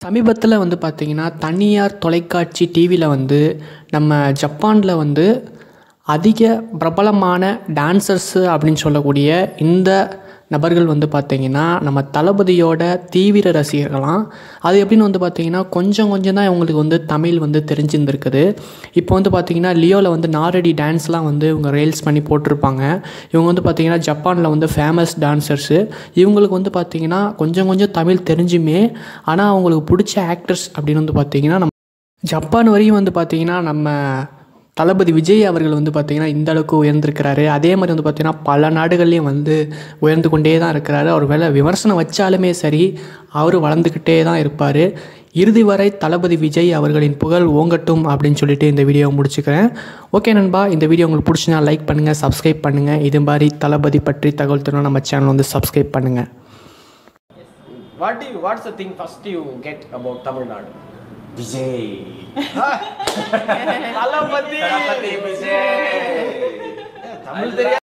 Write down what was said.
சமீபத்தில் வந்து பார்த்திங்கன்னா தனியார் தொலைக்காட்சி டிவியில் வந்து நம்ம ஜப்பானில் வந்து அதிக பிரபலமான டான்சர்ஸு அப்படின்னு சொல்லக்கூடிய இந்த நபர்கள் வந்து பார்த்திங்கன்னா நம்ம தளபதியோட தீவிர ரசிகர்களாம் அது எப்படின்னு வந்து பார்த்திங்கன்னா கொஞ்சம் கொஞ்சம் தான் இவங்களுக்கு வந்து தமிழ் வந்து தெரிஞ்சிருந்துருக்குது இப்போ வந்து பார்த்திங்கன்னா லியோவில் வந்து நாரடி டான்ஸ்லாம் வந்து இவங்க ரீல்ஸ் பண்ணி போட்டிருப்பாங்க இவங்க வந்து பார்த்திங்கன்னா ஜப்பானில் வந்து ஃபேமஸ் டான்சர்ஸு இவங்களுக்கு வந்து பார்த்திங்கன்னா கொஞ்சம் கொஞ்சம் தமிழ் தெரிஞ்சுமே ஆனால் அவங்களுக்கு பிடிச்ச ஆக்டர்ஸ் அப்படின்னு வந்து பார்த்திங்கன்னா நம்ம ஜப்பான் வரையும் வந்து பார்த்திங்கன்னா நம்ம தளபதி விஜய் அவர்கள் வந்து பார்த்திங்கன்னா இந்த அளவுக்கு உயர்ந்திருக்கிறாரு அதே மாதிரி வந்து பார்த்திங்கன்னா பல நாடுகள்லேயும் வந்து உயர்ந்து கொண்டே தான் இருக்கிறாரு அவர் மேலே விமர்சனம் வச்சாலுமே சரி அவர் வளர்ந்துக்கிட்டே தான் இருப்பார் இறுதி வரை தளபதி விஜய் அவர்களின் புகழ் ஓங்கட்டும் அப்படின்னு சொல்லிட்டு இந்த வீடியோவை முடிச்சுக்கிறேன் ஓகே நண்பா இந்த வீடியோ உங்களுக்கு பிடிச்சினா லைக் பண்ணுங்கள் சப்ஸ்கிரைப் பண்ணுங்கள் இது மாதிரி தளபதி பற்றி தகவல் தரணும் நம்ம சேனல் வந்து சப்ஸ்கிரைப் பண்ணுங்கள் What do you, what's the thing first you get about Tamil Nadu? Vijay தளபதி தளபதி விஜய் தமிழ் தெரியாது